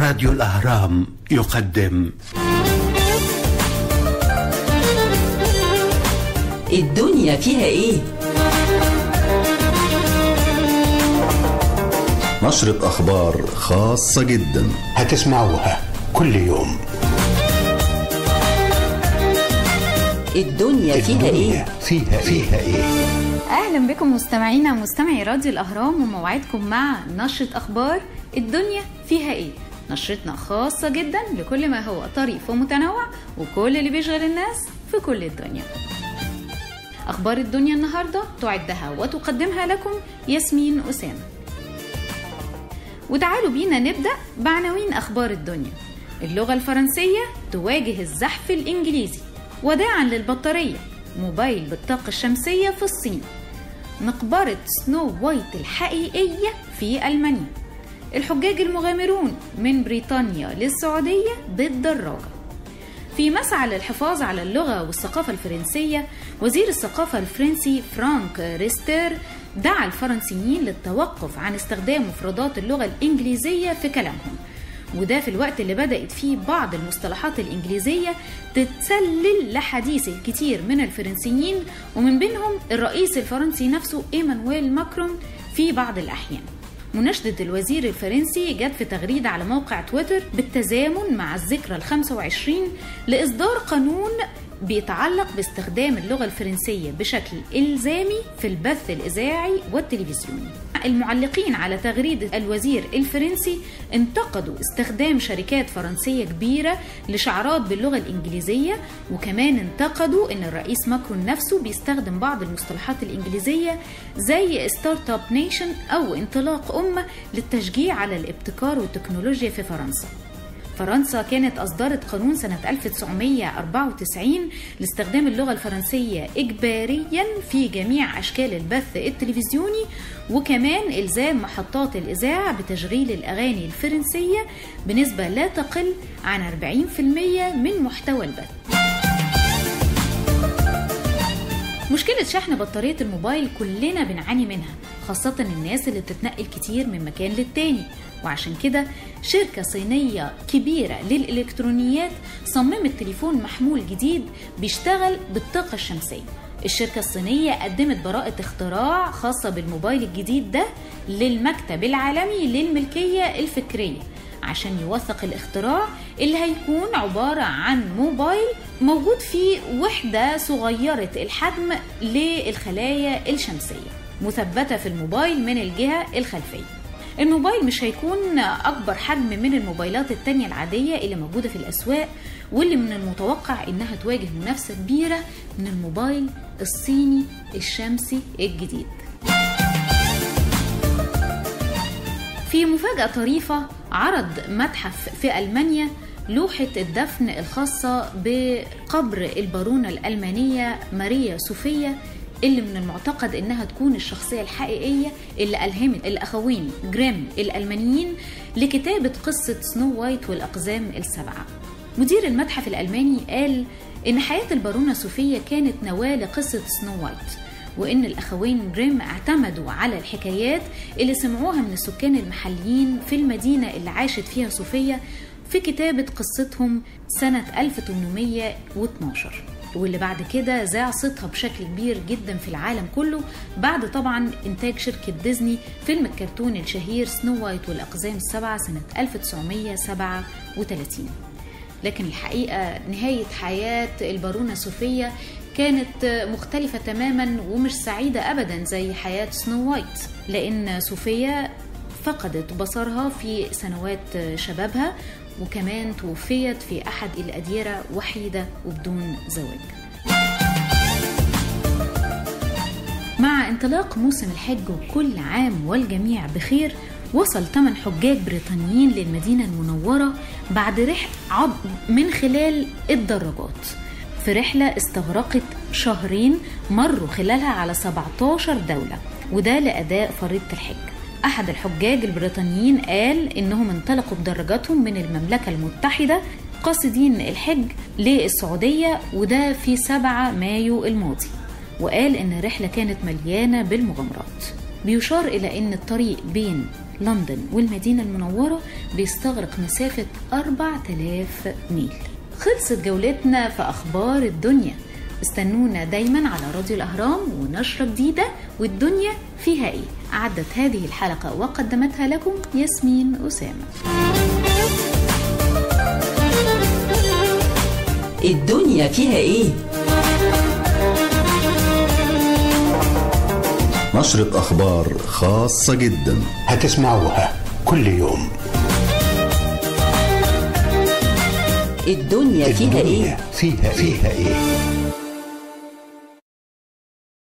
راديو الأهرام يقدم الدنيا فيها ايه نشرة أخبار خاصة جدا هتسمعوها كل يوم الدنيا فيها الدنيا ايه فيها فيها ايه اهلا بكم مستمعينا مستمعي راديو الاهرام وموعدكم مع نشره اخبار الدنيا فيها ايه نشرتنا خاصة جدا لكل ما هو طريف ومتنوع وكل اللي بيشغل الناس في كل الدنيا أخبار الدنيا النهاردة تعدها وتقدمها لكم ياسمين أسامة وتعالوا بينا نبدأ بعناوين أخبار الدنيا اللغة الفرنسية تواجه الزحف الإنجليزي وداعا للبطارية موبايل بالطاقة الشمسية في الصين مقبرة سنو وايت الحقيقية في ألمانيا الحجاج المغامرون من بريطانيا للسعودية بالدراجة في مسعى للحفاظ على اللغة والثقافة الفرنسية وزير الثقافة الفرنسي فرانك ريستير دعا الفرنسيين للتوقف عن استخدام مفردات اللغة الإنجليزية في كلامهم وده في الوقت اللي بدأت فيه بعض المصطلحات الإنجليزية تتسلل لحديث الكثير من الفرنسيين ومن بينهم الرئيس الفرنسي نفسه إيمانويل ماكرون في بعض الأحيان مناشدة الوزير الفرنسي جت في تغريدة على موقع تويتر بالتزامن مع الذكرى ال 25 لإصدار قانون بيتعلق باستخدام اللغة الفرنسية بشكل إلزامي في البث الإذاعي والتلفزيوني. المعلقين على تغريدة الوزير الفرنسي انتقدوا استخدام شركات فرنسية كبيرة لشعارات باللغة الإنجليزية وكمان انتقدوا أن الرئيس ماكرون نفسه بيستخدم بعض المصطلحات الإنجليزية زي ستارت اب نيشن أو انطلاق أمة للتشجيع على الابتكار والتكنولوجيا في فرنسا. فرنسا كانت أصدرت قانون سنة 1994 لاستخدام اللغة الفرنسية إجباريا في جميع أشكال البث التلفزيوني وكمان إلزام محطات الإذاعة بتشغيل الأغاني الفرنسية بنسبة لا تقل عن 40% من محتوى البث مشكلة شحن بطارية الموبايل كلنا بنعاني منها خاصة الناس اللي بتتنقل كتير من مكان للتاني وعشان كده شركة صينية كبيرة للإلكترونيات صممت تليفون محمول جديد بيشتغل بالطاقة الشمسية الشركة الصينية قدمت براءة اختراع خاصة بالموبايل الجديد ده للمكتب العالمي للملكية الفكرية عشان يوثق الاختراع اللي هيكون عبارة عن موبايل موجود فيه وحدة صغيرة الحجم للخلايا الشمسية مثبتة في الموبايل من الجهة الخلفية الموبايل مش هيكون أكبر حجم من الموبايلات التانية العادية اللي موجودة في الأسواق واللي من المتوقع إنها تواجه منافسة كبيرة من الموبايل الصيني الشمسي الجديد في مفاجأة طريفة عرض متحف في ألمانيا لوحة الدفن الخاصة بقبر البارونة الألمانية ماريا صوفيا اللي من المعتقد انها تكون الشخصيه الحقيقيه اللي الهمت الاخوين جريم الالمانيين لكتابه قصه سنو وايت والاقزام السبعه. مدير المتحف الالماني قال ان حياه البارونه صوفيا كانت نواه لقصه سنو وايت وان الاخوين جريم اعتمدوا على الحكايات اللي سمعوها من السكان المحليين في المدينه اللي عاشت فيها صوفيا في كتابه قصتهم سنه 1812 واللي بعد كده ذاع صيتها بشكل كبير جدا في العالم كله بعد طبعا انتاج شركة ديزني فيلم الكرتون الشهير سنو وايت والأقزام السبعة سنة 1937 لكن الحقيقة نهاية حياة البارونة صوفيا كانت مختلفة تماما ومش سعيدة أبدا زي حياة سنو وايت لأن صوفيا فقدت بصرها في سنوات شبابها وكمان توفيت في أحد الأديرة وحيدة وبدون زواج مع انطلاق موسم الحج وكل عام والجميع بخير وصل 8 حجاج بريطانيين للمدينة المنورة بعد رحلة عب من خلال الدراجات في رحلة استغرقت شهرين مروا خلالها على 17 دولة وده لأداء فريضة الحج أحد الحجاج البريطانيين قال إنهم انطلقوا بدراجاتهم من المملكة المتحدة قاصدين الحج للسعودية وده في 7 مايو الماضي وقال إن الرحلة كانت مليانة بالمغامرات بيشار إلى أن الطريق بين لندن والمدينة المنورة بيستغرق مسافة 4000 ميل خلصت جولتنا في أخبار الدنيا استنونا دايما على راديو الأهرام ونشرة جديدة والدنيا فيها إيه أعدت هذه الحلقة وقدمتها لكم ياسمين أسامة الدنيا فيها ايه نشرة أخبار خاصة جدا هتسمعوها كل يوم الدنيا فيها ايه الدنيا فيها فيها ايه